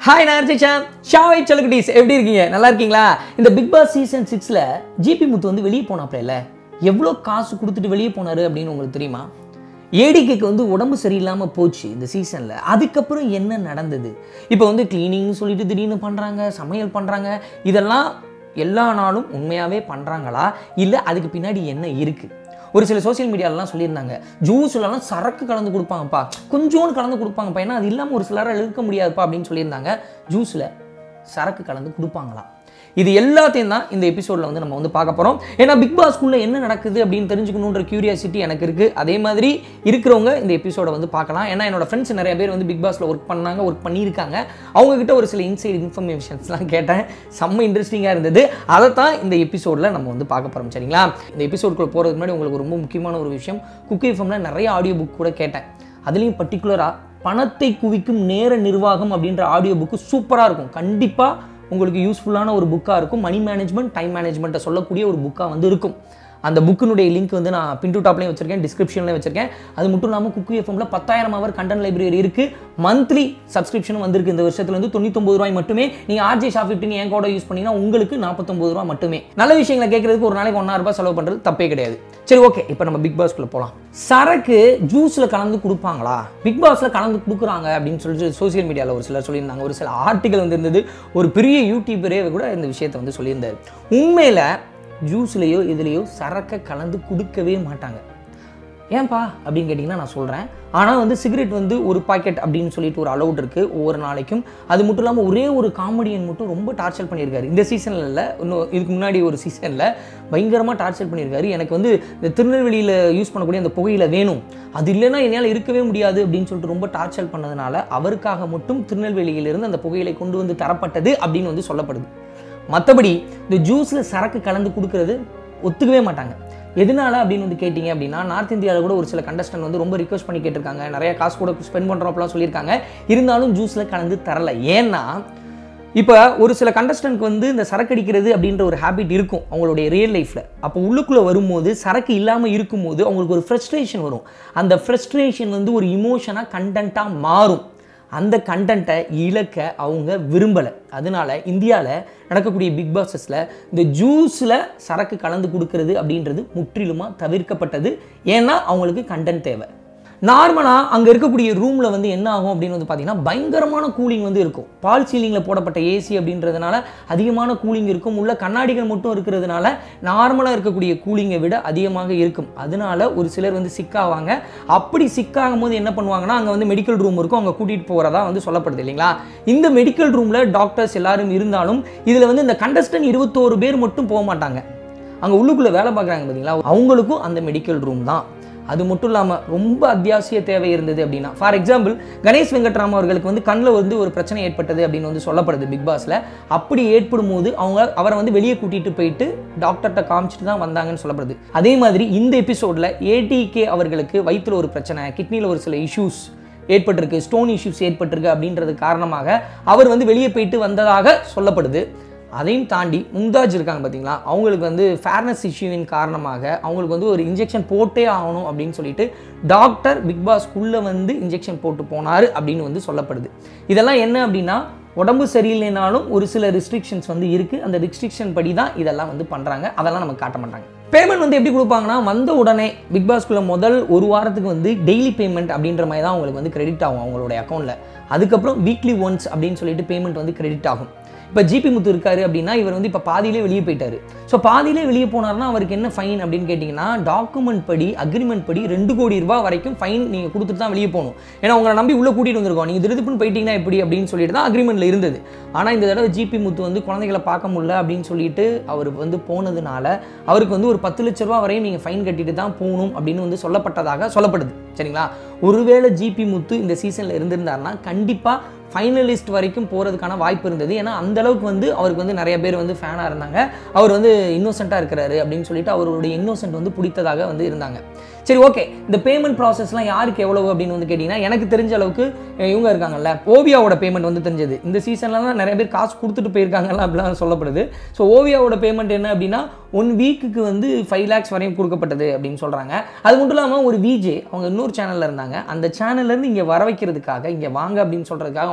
hi நான் அர்ஜிஷான் ஷாவை சலுக்குட்டீஸ் எப்படி இருக்கீங்க நல்லா இருக்கீங்களா இந்த பிக் பாஸ் சீசன் சிக்ஸில் ஜிபி முத்து வந்து வெளியே போனாப்ல இல்லை எவ்வளோ காசு கொடுத்துட்டு வெளியே போனார் அப்படின்னு உங்களுக்கு தெரியுமா ஏடிக்கைக்கு வந்து உடம்பு சரியில்லாமல் போச்சு இந்த சீசனில் அதுக்கப்புறம் என்ன நடந்தது இப்போ வந்து க்ளீனிங் சொல்லிட்டு திடீர்னு பண்ணுறாங்க சமையல் பண்ணுறாங்க இதெல்லாம் எல்லா நாளும் உண்மையாகவே பண்ணுறாங்களா இல்லை அதுக்கு பின்னாடி என்ன இருக்குது ஒரு சில சோஷியல் மீடியாலலாம் சொல்லியிருந்தாங்க ஜூஸ்லலாம் சரக்கு கலந்து கொடுப்பாங்கப்பா கொஞ்சோண்டு கலந்து கொடுப்பாங்கப்பா ஏன்னா அது இல்லாமல் ஒரு சிலரால் இழுக்க முடியாதுப்பா அப்படின்னு சொல்லியிருந்தாங்க ஜூஸில் சரக்கு கலந்து கொடுப்பாங்களா இது எல்லாத்தையும் தான் இந்த எபிசோடில் வந்து நம்ம வந்து பார்க்க போகிறோம் ஏன்னா பிக் பாஸ்க்குள்ளே என்ன நடக்குது அப்படின்னு தெரிஞ்சுக்கணுன்ற கியூரியாசிட்டி எனக்கு இருக்குது அதே மாதிரி இருக்கிறவங்க இந்த எபிசோடை வந்து பார்க்கலாம் ஏன்னா என்னோட ஃப்ரெண்ட்ஸ் நிறைய பேர் வந்து பிக் பாஸில் ஒர்க் பண்ணாங்க ஒர்க் பண்ணியிருக்காங்க அவங்கக்கிட்ட ஒரு சில இன்சைட் இன்ஃபர்மேஷன்ஸ்லாம் கேட்டேன் செம்ம இன்ட்ரெஸ்டிங்காக இருந்தது அதை தான் இந்த எபிசோடில் நம்ம வந்து பார்க்க போகிறோம் சரிங்களா இந்த எபிசோடுக்குள்ள போகிறதுக்கு முன்னாடி உங்களுக்கு ரொம்ப முக்கியமான ஒரு விஷயம் குக்கி எஃப்எம்ல நிறைய ஆடியோ புக் கூட கேட்டேன் அதுலேயும் பர்டிகுலராக பணத்தை குவிக்கும் நேர நிர்வாகம் அப்படின்ற ஆடியோ புக்கு சூப்பராக இருக்கும் கண்டிப்பாக உங்களுக்கு யூஸ்ஃபுல்லான ஒரு புக்காக இருக்கும் மணி மேனேஜ்மெண்ட் டைம் மேனேஜ்மெண்ட்டை சொல்லக்கூடிய ஒரு புக்காக வந்து இருக்கும் அந்த புக்கினுடைய லிங்க் வந்து நான் பின்டு டாப்லேயும் வச்சிருக்கேன் டிஸ்கிரிப்ஷன்லேயும் வச்சிருக்கேன் அது மட்டும் இல்லாமல் குக்கு எஃப்எம்ல பத்தாயிரம் அவர் கண்டென்ட் லைப்ரரி இருக்குது மந்த்லி சப்ஸ்கிரிப்ஷனும் வந்திருக்கு இந்த வருஷத்துல வந்து தொண்ணூத்தொம்பது ரூபாய் மட்டுமே நீங்கள் ஆர்ஜே ஷாப் ஃபிஃப்டின் என் கோட யூஸ் பண்ணீங்கன்னா உங்களுக்கு நாற்பத்தொம்பது ரூபா மட்டுமே நல்ல விஷயங்களை கேட்கறதுக்கு ஒரு நாளைக்கு ஒன்றா ரூபாய் செலவு பண்ணுறது தப்பே கிடையாது சரி ஓகே இப்போ நம்ம பிக் பாஸ்க்குள்ள போகலாம் சரக்கு ஜூஸில் கலந்து கொடுப்பாங்களா பிக் பாஸில் கலந்து கொடுக்குறாங்க அப்படின்னு சொல்லிட்டு சோசியல் மீடியாவில் ஒரு சிலர் சொல்லியிருந்தாங்க ஒரு சில ஆர்டிகல் வந்து இருந்தது ஒரு பெரிய யூடியூபரே கூட இந்த விஷயத்தை வந்து சொல்லியிருந்தார் உண்மையில் ஜூஸ்லேயோ இதுலேயோ சரக்கை கலந்து கொடுக்கவே மாட்டாங்க ஏன்பா அப்படின்னு கேட்டிங்கன்னா நான் சொல்கிறேன் ஆனால் வந்து சிகரெட் வந்து ஒரு பாக்கெட் அப்படின்னு சொல்லிட்டு ஒரு அலௌட் இருக்குது ஒவ்வொரு நாளைக்கும் அது மட்டும் இல்லாமல் ஒரே ஒரு காமெடியன் மட்டும் ரொம்ப டார்ச்சர் பண்ணியிருக்காரு இந்த சீசனில் இல்லை இன்னும் இதுக்கு முன்னாடி ஒரு சீசனில் பயங்கரமாக டார்ச்சர் பண்ணியிருக்காரு எனக்கு வந்து இந்த திருநெல்வேலியில் யூஸ் பண்ணக்கூடிய அந்த புகையில வேணும் அது இல்லைன்னா என்னால் இருக்கவே முடியாது அப்படின்னு சொல்லிட்டு ரொம்ப டார்ச்சர் பண்ணதுனால அவருக்காக மட்டும் திருநெல்வேலியிலிருந்து அந்த புகையிலை கொண்டு வந்து தரப்பட்டது அப்படின்னு வந்து சொல்லப்படுது மற்றபடி இந்த ஜூஸில் சரக்கு கலந்து கொடுக்கறது ஒத்துக்கவே மாட்டாங்க எதனால அப்படின்னு வந்து கேட்டிங்க அப்படின்னா நார்த் இந்தியாவில் கூட ஒரு சில கண்டஸ்டன்ட் வந்து ரொம்ப ரிக்வஸ்ட் பண்ணி கேட்டிருக்காங்க நிறைய காசு கூட ஸ்பெண்ட் பண்ணுறோம்லாம் சொல்லியிருக்காங்க இருந்தாலும் ஜூஸில் கலந்து தரல ஏன்னா இப்போ ஒரு சில கண்டஸ்டன்ட்க்கு வந்து இந்த சரக்கு அடிக்கிறது அப்படின்ற ஒரு ஹேபிட் இருக்கும் அவங்களுடைய ரியல் லைஃப்பில் அப்போ உள்ளுக்குள்ளே வரும்போது சரக்கு இல்லாமல் இருக்கும்போது அவங்களுக்கு ஒரு ஃப்ரஸ்ட்ரேஷன் வரும் அந்த ஃப்ரஸ்ட்ரேஷன் வந்து ஒரு இமோஷனாக கண்டென்ட்டாக மாறும் அந்த கண்டென்ட்டை இழக்க அவங்க விரும்பலை அதனால இந்தியாவில் நடக்கக்கூடிய பிக் பாஸஸில் இந்த ஜூஸில் சரக்கு கலந்து கொடுக்கறது அப்படின்றது முற்றிலுமாக தவிர்க்கப்பட்டது ஏன்னா அவங்களுக்கு கண்டென்ட் தேவை நார்மலாக அங்கே இருக்கக்கூடிய ரூமில் வந்து என்ன ஆகும் அப்படின்னு வந்து பார்த்தீங்கன்னா பயங்கரமான கூலிங் வந்து இருக்கும் பால் சீலிங்கில் போடப்பட்ட ஏசி அப்படின்றதுனால அதிகமான கூலிங் இருக்கும் உள்ள கண்ணாடிகள் மட்டும் இருக்கிறதுனால நார்மலாக இருக்கக்கூடிய கூலிங்கை விட அதிகமாக இருக்கும் அதனால ஒரு சிலர் வந்து சிக்காவாங்க அப்படி சிக்காகும் போது என்ன பண்ணுவாங்கன்னா அங்கே வந்து மெடிக்கல் ரூம் இருக்கும் அங்கே கூட்டிகிட்டு போகிறதா வந்து சொல்லப்படுது இல்லைங்களா இந்த மெடிக்கல் ரூமில் டாக்டர்ஸ் எல்லாரும் இருந்தாலும் இதில் வந்து இந்த கண்டஸ்டன் இருபத்தோரு பேர் மட்டும் போக மாட்டாங்க அங்கே உள்ளுக்குள்ளே வேலை பார்க்குறாங்க பார்த்தீங்களா அவங்களுக்கும் அந்த மெடிக்கல் ரூம் தான் அது மட்டும் இல்லாமல் ரொம்ப அத்தியாவசிய தேவை இருந்தது அப்படின்னா ஃபார் எக்ஸாம்பிள் கணேஷ் வெங்கட்ராம் அவர்களுக்கு வந்து கண்ணில் வந்து ஒரு பிரச்சனை ஏற்பட்டது அப்படின்னு வந்து சொல்லப்படுது பிக் பாஸில் அப்படி ஏற்படும் போது அவங்க அவரை வந்து வெளியே கூட்டிகிட்டு போயிட்டு டாக்டர்கிட்ட காமிச்சிட்டு தான் வந்தாங்கன்னு சொல்லப்படுது அதே மாதிரி இந்த எபிசோடில் ஏடிகே அவர்களுக்கு வயிற்றில் ஒரு பிரச்சனை கிட்னியில் ஒரு சில இஷ்யூஸ் ஏற்பட்டிருக்கு ஸ்டோன் இஷ்யூஸ் ஏற்பட்டிருக்கு அப்படின்றது காரணமாக அவர் வந்து வெளியே போயிட்டு வந்ததாக சொல்லப்படுது அதையும் தாண்டி மும்தாஜ் இருக்காங்க பார்த்தீங்களா அவங்களுக்கு வந்து ஃபேர்னஸ் இஷ்யூவின் காரணமாக அவங்களுக்கு வந்து ஒரு இன்ஜெக்ஷன் போட்டே ஆகணும் அப்படின்னு சொல்லிட்டு டாக்டர் பிக் பாஸ்க்குள்ளே வந்து இன்ஜெக்ஷன் போட்டு போனார் அப்படின்னு வந்து சொல்லப்படுது இதெல்லாம் என்ன அப்படின்னா உடம்பு சரியில்லைனாலும் ஒரு சில ரெஸ்ட்ரிக்ஷன்ஸ் வந்து இருக்குது அந்த ரெஸ்ட்ரிக்ஷன் படி தான் இதெல்லாம் வந்து பண்ணுறாங்க அதெல்லாம் நமக்கு காட்ட மாட்டாங்க பேமெண்ட் வந்து எப்படி கொடுப்பாங்கன்னா வந்த உடனே பிக் பாஸ்க்குள்ள முதல் ஒரு வாரத்துக்கு வந்து டெய்லி பேமெண்ட் அப்படின்ற மாதிரி தான் அவங்களுக்கு வந்து கிரெடிட் ஆகும் அவங்களுடைய அக்கௌண்ட்டில் அதுக்கப்புறம் வீக்லி ஒன்ஸ் அப்படின்னு சொல்லிட்டு பேமெண்ட் வந்து கிரெடிட் ஆகும் இப்போ ஜிபி முத்து இருக்காரு அப்படின்னா இவர் வந்து இப்போ பாதியிலே வெளியே போயிட்டாரு ஸோ பாதியிலே வெளியே போனார்னா அவருக்கு என்ன ஃபைன் அப்படின்னு கேட்டிங்கன்னா டாக்குமெண்ட் படி அக்ரிமெண்ட் படி ரெண்டு கோடி ரூபாய் வரைக்கும் ஃபைன் நீங்கள் கொடுத்துட்டு தான் வெளியே போகணும் ஏன்னா உங்களை நம்பி உள்ளே கூட்டிகிட்டு வந்திருக்கோம் நீங்கள் திருதுப்புன்னு போயிட்டீங்கன்னா எப்படி அப்படின்னு சொல்லிட்டு தான் அக்ரிமெண்ட்டில் இருந்தது ஆனால் இந்த தடவை ஜிபி முத்து வந்து குழந்தைகளை பார்க்க முடியல அப்படின்னு சொல்லிட்டு அவர் வந்து போனதுனால அவருக்கு வந்து ஒரு பத்து லட்ச ரூபா வரையும் நீங்கள் ஃபைன் கட்டிட்டு தான் போகணும் அப்படின்னு வந்து சொல்லப்பட்டதாக சொல்லப்படுது சரிங்களா ஒருவேளை ஜிபி முத்து இந்த சீசனில் இருந்திருந்தாருன்னா கண்டிப்பாக ஃபைனலிஸ்ட் வரைக்கும் போகிறதுக்கான வாய்ப்பு இருந்தது ஏன்னா அந்த அளவுக்கு வந்து அவருக்கு வந்து நிறைய பேர் வந்து ஃபேனாக இருந்தாங்க அவர் வந்து இன்னோசென்ட்டாக இருக்கிறாரு அப்படின்னு சொல்லிட்டு அவருடைய இன்னோசென்ட் வந்து பிடித்ததாக வந்து இருந்தாங்க சரி ஓகே இந்த பேமெண்ட் ப்ராசஸ்லாம் யாருக்கு எவ்வளவு அப்படின்னு வந்து கேட்டிங்கன்னா எனக்கு தெரிஞ்ச அளவுக்கு அஹ், இவங்க இருக்காங்கல்ல ஓவியாவோட பேமெண்ட் வந்து தெரிஞ்சது இந்த சீசன்லாம் நிறைய பேர் காசு கொடுத்துட்டு போயிருக்காங்கல்ல அப்படிலாம் சொல்லப்படுது ஸோ ஓவியாவோட பேமெண்ட் என்ன அப்படின்னா ஒன் வீக்குக்கு வந்து ஃபைவ் லேக்ஸ் வரையும் கொடுக்கப்பட்டது அப்படின்னு சொல்கிறாங்க அது மட்டும் இல்லாமல் ஒரு விஜே அவங்க இன்னொரு சேனலில் இருந்தாங்க அந்த சேனல்லேருந்து இங்கே வர வைக்கிறதுக்காக இங்கே வாங்க அப்படின்னு சொல்கிறதுக்காக அவங்களை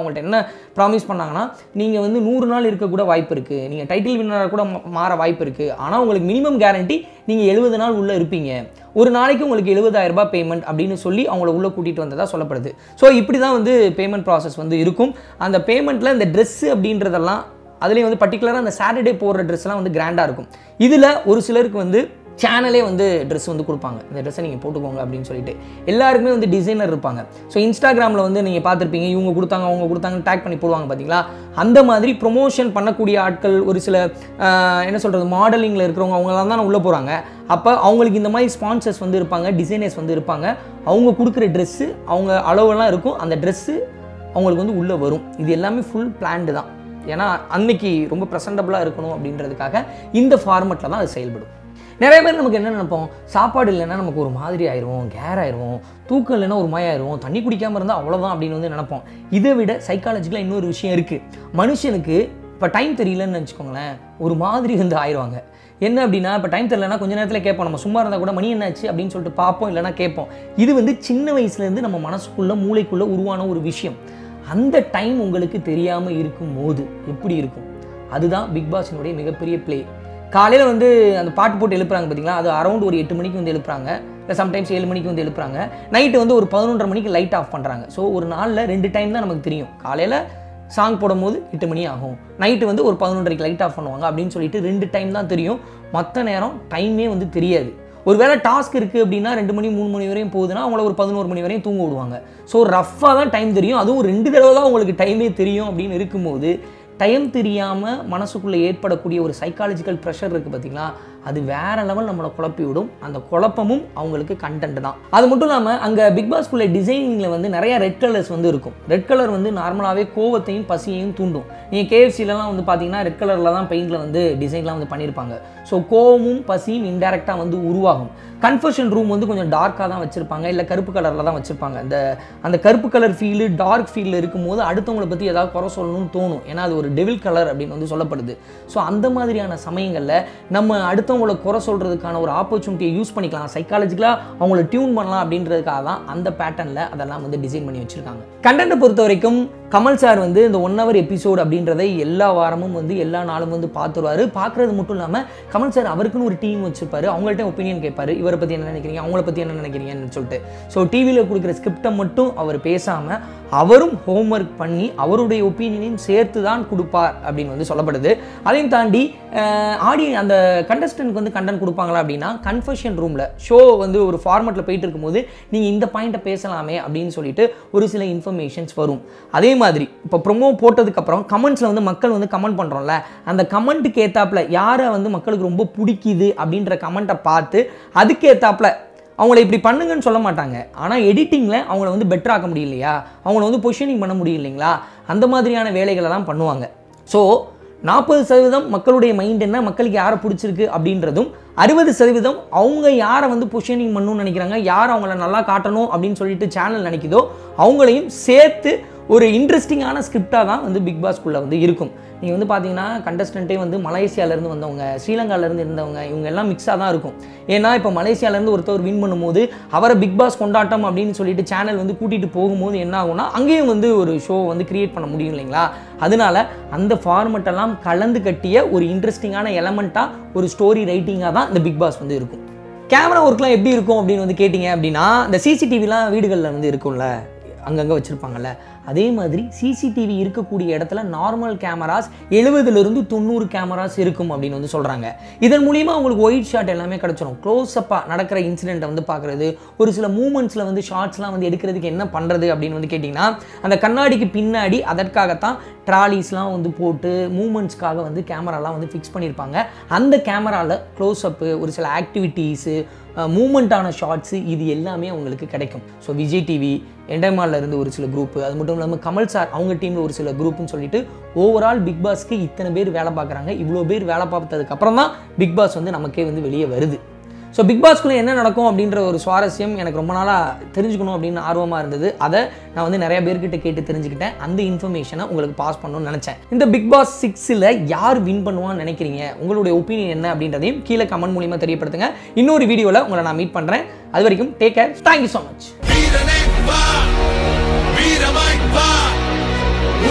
உங்கள்கிட்ட என்ன ப்ராமிஸ் பண்ணாங்கன்னா நீங்கள் வந்து நூறு நாள் இருக்கக்கூட வாய்ப்பு இருக்குது நீங்கள் டைட்டில் வின்னராக கூட மா- மாற வாய்ப்பு இருக்குது ஆனால் உங்களுக்கு மினிமம் கேரண்டி நீங்கள் எழுபது நாள் உள்ளே இருப்பீங்க ஒரு நாளைக்கு உங்களுக்கு 70000 ரூபாய் பேமெண்ட் அப்படின்னு சொல்லி அவங்கள உள்ளே கூட்டிகிட்டு வந்ததா சொல்லப்படுது ஸோ இப்படி தான் வந்து பேமெண்ட் ப்ராசஸ் வந்து இருக்கும் அந்த பேமெண்ட்டில் இந்த ட்ரெஸ்ஸு அப்படின்றதெல்லாம் அதுலேயும் வந்து பர்டிகுலராக அந்த சாட்டர்டே போடுற ட்ரெஸ்லாம் வந்து கிராண்டாக இருக்கும் இதில் ஒரு சிலருக்கு வந்து சேனலே வந்து ட்ரெஸ் வந்து கொடுப்பாங்க இந்த ட்ரெஸ்ஸை நீங்கள் போட்டுக்கோங்க அப்படின்னு சொல்லிட்டு எல்லாருக்குமே வந்து டிசைனர் இருப்பாங்க ஸோ இன்ஸ்டாகிராமில் வந்து நீங்கள் பார்த்துருப்பீங்க இவங்க கொடுத்தாங்க அவங்க கொடுத்தாங்க டேக் பண்ணி போடுவாங்க பார்த்தீங்களா அந்த மாதிரி ப்ரொமோஷன் பண்ணக்கூடிய ஆட்கள் ஒரு சில ஆஹ், என்ன சொல்கிறது மாடலிங்கில் இருக்கிறவங்க அவங்களாம் தான் உள்ளே போகிறாங்க அப்போ அவங்களுக்கு இந்த மாதிரி ஸ்பான்சர்ஸ் வந்து இருப்பாங்க டிசைனர்ஸ் வந்து இருப்பாங்க அவங்க கொடுக்குற ட்ரெஸ்ஸு அவங்க அளவெல்லாம் இருக்கும் அந்த ட்ரெஸ்ஸு அவங்களுக்கு வந்து உள்ளே வரும் இது எல்லாமே ஃபுல் பிளான்டு தான் ஏன்னா அன்னைக்கு ரொம்ப ப்ரெசன்டபுளாக இருக்கணும் அப்படின்றதுக்காக இந்த ஃபார்மெட்டில் தான் அது செயல்படும் நிறைய பேர் நமக்கு என்ன நினைப்போம் சாப்பாடு இல்லைன்னா நமக்கு ஒரு மாதிரி ஆயிரும் கேர் ஆயிரும் தூக்கம் இல்லைன்னா ஒரு மாதிரி ஆயிரும் தண்ணி குடிக்காமல் இருந்தால் அவ்வளோதான் அப்படின்னு வந்து நினைப்போம் இதை விட சைக்காலஜிக்கலாக இன்னொரு விஷயம் இருக்குது மனுஷனுக்கு இப்போ டைம் தெரியலன்னு வச்சுக்கோங்களேன் ஒரு மாதிரி வந்து ஆயிடுவாங்க என்ன அப்படின்னா இப்போ டைம் தெரியலனா கொஞ்ச நேரத்தில் கேட்போம் நம்ம சும்மா இருந்தால் கூட மணி என்னாச்சு அப்படின்னு சொல்லிட்டு பார்ப்போம் இல்லைன்னா கேட்போம் இது வந்து சின்ன வயசுலேருந்து நம்ம மனசுக்குள்ளே மூளைக்குள்ளே உருவான ஒரு விஷயம் அந்த டைம் உங்களுக்கு தெரியாமல் இருக்கும் போது எப்படி இருக்கும் அதுதான் பிக் பாஸினுடைய மிகப்பெரிய ப்ளே காலையில் வந்து அந்த பாட்டு போட்டு எழுப்புறாங்க பார்த்தீங்களா அது அரௌண்ட் ஒரு எட்டு மணிக்கு வந்து எழுப்புறாங்க இல்லை சம்டைம்ஸ் ஏழு மணிக்கு வந்து எழுப்புறாங்க நைட்டு வந்து ஒரு பதினொன்றரை மணிக்கு லைட் ஆஃப் பண்ணுறாங்க ஸோ ஒரு நாளில் ரெண்டு டைம் தான் நமக்கு தெரியும் காலையில் சாங் போடும்போது எட்டு மணி ஆகும் நைட்டு வந்து ஒரு பதினொன்றரைக்கு லைட் ஆஃப் பண்ணுவாங்க அப்படின்னு சொல்லிட்டு ரெண்டு டைம் தான் தெரியும் மற்ற நேரம் டைமே வந்து தெரியாது ஒருவேளை டாஸ்க் இருக்குது அப்படின்னா ரெண்டு மணி மூணு மணி வரையும் போகுதுன்னா அவங்கள ஒரு பதினோரு மணி வரையும் தூங்க விடுவாங்க ஸோ ரஃப்பாக தான் டைம் தெரியும் அதுவும் ரெண்டு தடவை தான் உங்களுக்கு டைமே தெரியும் அப்படின்னு இருக்கும்போது டைம் தெரியாமல் மனசுக்குள்ளே ஏற்படக்கூடிய ஒரு சைக்காலஜிக்கல் ப்ரெஷர் இருக்குது பார்த்தீங்களா அது வேற லெவல் நம்மளை குழப்பி விடும் அந்த குழப்பமும் அவங்களுக்கு கண்டென்ட் தான் அது மட்டும் இல்லாமல் அங்கே பிக் பாஸ்குள்ள டிசைனிங்கில் வந்து நிறைய ரெட் கலர்ஸ் வந்து இருக்கும் ரெட் கலர் வந்து நார்மலாகவே கோவத்தையும் பசியையும் தூண்டும் நீங்கள் கேஎஃப்சிலலாம் வந்து பார்த்தீங்கன்னா ரெட் கலரில் தான் பெயிண்டில் வந்து டிசைன்லாம் வந்து பண்ணியிருப்பாங்க ஸோ கோவமும் பசியும் இன்டெரக்டாக வந்து உருவாகும் கன்ஃபர்ஷன் ரூம் வந்து கொஞ்சம் டார்க்காக தான் வச்சுருப்பாங்க இல்லை கருப்பு கலரில் தான் வச்சுருப்பாங்க அந்த அந்த கருப்பு கலர் ஃபீலு டார்க் ஃபீலில் இருக்கும்போது அடுத்தவங்களை பற்றி ஏதாவது குறை சொல்லணும்னு தோணும் ஏன்னா அது ஒரு டெவில் கலர் அப்படின்னு வந்து சொல்லப்படுது ஸோ அந்த மாதிரியான சமயங்களில் நம்ம அடுத்தவங்களை குறை சொல்கிறதுக்கான ஒரு ஆப்பர்ச்சுனிட்டியை யூஸ் பண்ணிக்கலாம் சைக்காலஜிக்கலாக அவங்கள டியூன் பண்ணலாம் அப்படின்றதுக்காக தான் அந்த பேட்டர்னில் அதெல்லாம் வந்து டிசைன் பண்ணி வச்சுருக்காங்க கண்டென்ட்டை பொறுத்த வரைக்கும் கமல் சார் வந்து இந்த ஒன் ஹவர் எபிசோடு அப்படின்றதை எல்லா வாரமும் வந்து எல்லா நாளும் வந்து பார்த்துருவாரு பார்க்குறது மட்டும் இல்லாமல் கமல் சார் அவருக்குன்னு ஒரு டீம் வச்சிருப்பாரு அவங்கள்ட்ட ஒப்பீனியன் கேட்பாரு இவரை பற்றி என்ன நினைக்கிறீங்க அவங்கள பற்றி என்ன நினைக்கிறீங்கன்னு சொல்லிட்டு ஸோ டிவியில் கொடுக்குற ஸ்கிரிப்டை மட்டும் அவர் பேசாமல் அவரும் ஹோம்ஒர்க் பண்ணி அவருடைய ஒப்பீனியனையும் சேர்த்து தான் கொடுப்பார் அப்படின்னு வந்து சொல்லப்படுது அதையும் தாண்டி ஆடி அந்த கண்டஸ்டன்ட்க்கு வந்து கண்டென்ட் கொடுப்பாங்களா அப்படின்னா கன்ஃபர்ஷன் ரூமில் ஷோ வந்து ஒரு ஃபார்மெட்டில் போயிட்டு இருக்கும்போது நீங்கள் இந்த பாயிண்ட்டை பேசலாமே அப்படின்னு சொல்லிட்டு ஒரு சில இன்ஃபர்மேஷன்ஸ் வரும் அதே மாதிரி இப்போ ப்ரொமோ போட்டதுக்கப்புறம் கமெண்ட்ஸில் வந்து மக்கள் வந்து கமெண்ட் பண்ணுறோம்ல அந்த கமெண்ட்டுக்கு ஏத்தாப்புல யாரை வந்து மக்களுக்கு ரொம்ப பிடிக்குது அப்படின்ற கமெண்ட்டை பார்த்து அதுக்கேத்தாப்புல அவங்கள இப்படி பண்ணுங்கன்னு சொல்ல மாட்டாங்க ஆனால் எடிட்டிங்கில் அவங்கள வந்து பெட்டர் ஆக்க முடியலையா அவங்கள வந்து பொசிஷனிங் பண்ண முடியலைங்களா அந்த மாதிரியான வேலைகளெல்லாம் பண்ணுவாங்க ஸோ நாற்பது சதவீதம் மக்களுடைய மைண்ட் என்ன மக்களுக்கு யாரை பிடிச்சிருக்கு அப்படின்றதும் அறுபது சதவீதம் அவங்க யாரை வந்து பொசிஷனிங் பண்ணணும்னு நினைக்கிறாங்க யார் அவங்கள நல்லா காட்டணும் அப்படின்னு சொல்லிட்டு சேனல் நினைக்குதோ அவங்களையும் சேர்த்து ஒரு இன்ட்ரெஸ்டிங்கான ஸ்கிரிப்டாக தான் வந்து பிக் பாஸ்க்குள்ளே வந்து இருக்கும் நீங்கள் வந்து பார்த்தீங்கன்னா கண்டஸ்டண்ட்டே வந்து மலேசியாவிலேருந்து வந்தவங்க ஸ்ரீலங்காவிலேருந்து இருந்தவங்க இவங்க எல்லாம் மிக்ஸாக தான் இருக்கும் ஏன்னா இப்போ மலேசியாவிலேருந்து ஒருத்தவர் வின் பண்ணும்போது அவரை பிக் பாஸ் கொண்டாட்டம் அப்படின்னு சொல்லிட்டு சேனல் வந்து கூட்டிகிட்டு போகும்போது என்ன ஆகும்னா அங்கேயும் வந்து ஒரு ஷோ வந்து கிரியேட் பண்ண முடியும் இல்லைங்களா அதனால அந்த ஃபார்மெட்டெல்லாம் கலந்து கட்டிய ஒரு இன்ட்ரெஸ்டிங்கான எலமெண்ட்டாக ஒரு ஸ்டோரி ரைட்டிங்காக தான் இந்த பிக் பாஸ் வந்து இருக்கும் கேமரா ஒர்க்லாம் எப்படி இருக்கும் அப்படின்னு வந்து கேட்டிங்க அப்படின்னா இந்த சிசிடிவிலாம் வீடுகளில் வந்து இருக்கும்ல அங்கங்கே வச்சுருப்பாங்கல்ல அதே மாதிரி சிசிடிவி இருக்கக்கூடிய இடத்துல நார்மல் கேமராஸ் எழுபதுலேருந்து தொண்ணூறு கேமராஸ் இருக்கும் அப்படின்னு வந்து சொல்கிறாங்க இதன் மூலியமாக உங்களுக்கு ஒயிட் ஷாட் எல்லாமே கிடச்சிரும் க்ளோஸ்அப்பாக நடக்கிற இன்சிடெண்ட்டை வந்து பார்க்குறது ஒரு சில மூமெண்ட்ஸில் வந்து ஷார்ட்ஸ்லாம் வந்து எடுக்கிறதுக்கு என்ன பண்ணுறது அப்படின்னு வந்து கேட்டிங்கன்னா அந்த கண்ணாடிக்கு பின்னாடி அதற்காகத்தான் ட்ராலிஸ்லாம் வந்து போட்டு மூமெண்ட்ஸ்க்காக வந்து கேமராலாம் வந்து ஃபிக்ஸ் பண்ணியிருப்பாங்க அந்த கேமராவில் க்ளோஸ்அப்பு ஒரு சில ஆக்டிவிட்டீஸு மூமெண்ட்டான ஷார்ட்ஸு இது எல்லாமே அவங்களுக்கு கிடைக்கும் ஸோ விஜய் டிவி என்டைமாலில் இருந்து ஒரு சில குரூப் அது மட்டும் இல்லாமல் கமல் சார் அவங்க டீமில் ஒரு சில குரூப்னு சொல்லிட்டு ஓவரால் பிக் பாஸ்க்கு இத்தனை பேர் வேலை பார்க்குறாங்க இவ்வளோ பேர் வேலை பார்த்ததுக்கு அப்புறம் தான் பிக் பாஸ் வந்து நமக்கே வந்து வெளியே வருது ஸோ பிக் பாஸ்க்குள்ளே என்ன நடக்கும் அப்படின்ற ஒரு சுவாரஸ்யம் எனக்கு ரொம்ப நாளாக தெரிஞ்சுக்கணும் அப்படின்னு ஆர்வமாக இருந்தது அதை நான் வந்து நிறைய பேர்கிட்ட கேட்டு தெரிஞ்சுக்கிட்டேன் அந்த இன்ஃபர்மேஷனை உங்களுக்கு பாஸ் பண்ணணும்னு நினச்சேன் இந்த பிக் பாஸ் சிக்ஸில் யார் வின் பண்ணுவான்னு நினைக்கிறீங்க உங்களுடைய ஒப்பீனியன் என்ன அப்படின்றதையும் கீழே கமெண்ட் மூலியமா தெரியப்படுத்துங்க இன்னொரு வீடியோவில் உங்களை நான் மீட் பண்ணுறேன் அது வரைக்கும் take care thank you so much வீரனே வா வீரமாய் வா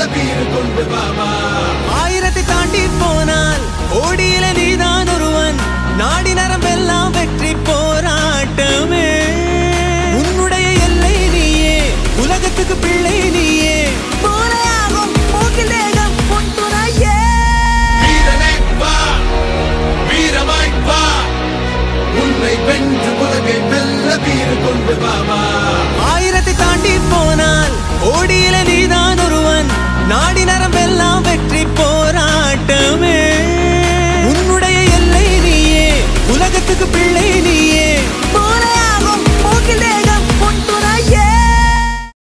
ஆயிரத்தை தாண்டி போனால் ஓடியில நீதான் ஒருவன் நாடி நரம்பெல்லாம் வெற்றி போராட்டமே உன்னுடைய எல்லை நீயே உலகத்துக்கு பிள்ளை